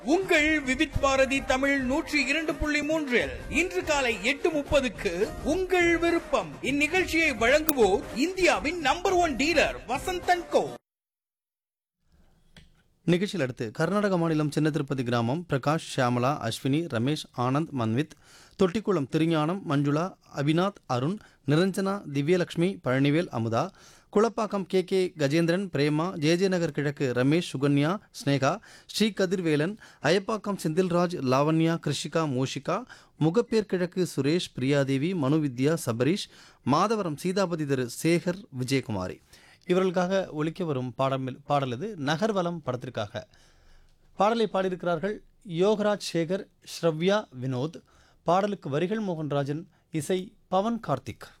உங்கள் விவித் பாரதி தமிழ் நூற்றி இரண்டு புள்ளி மூன்றில் இன்று காலை எட்டு முப்பதுக்கு உங்கள் விருப்பம் இந்நிகழ்ச்சியை வழங்குவோர் இந்தியாவின் number one dealer Vasanthan co நிகழ்ச்சியில் அடுத்து கர்நாடக மாநிலம் சின்ன திருப்பதி கிராமம் Prakash Shyamala Ashwini Ramesh Anand Manvith Thottikulam Thirugnanam Manjula Abhinath Arun Niranjana Divyalakshmi Palanivel Amudha Kulappakkam K K Gajendran Prema J J Nagar கிழக்கு ரமேஷ் சுகன்யா ஸ்னேகா ஸ்ரீ கதிர்வேலன் அயப்பாக்கம் செந்தில்ராஜ் லாவண்யா கிருஷிகா மூஷிகா முகப்பேர் கிழக்கு சுரேஷ் பிரியாதேவி மனுவித்யா சபரீஷ் மாதவரம் சீதாபதி திரு சேகர் விஜயகுமாரி இவர்களுக்காக ஒலிக்க வரும் பாடம் பாடல் இது நகர்வலம் படத்திற்காக பாடலை பாடியிருக்கிறார்கள் யோகராஜ் சேகர் ஸ்ரவ்யா வினோத் பாடலுக்கு வரிகள் மோகன்ராஜன் இசை பவன் கார்த்திக்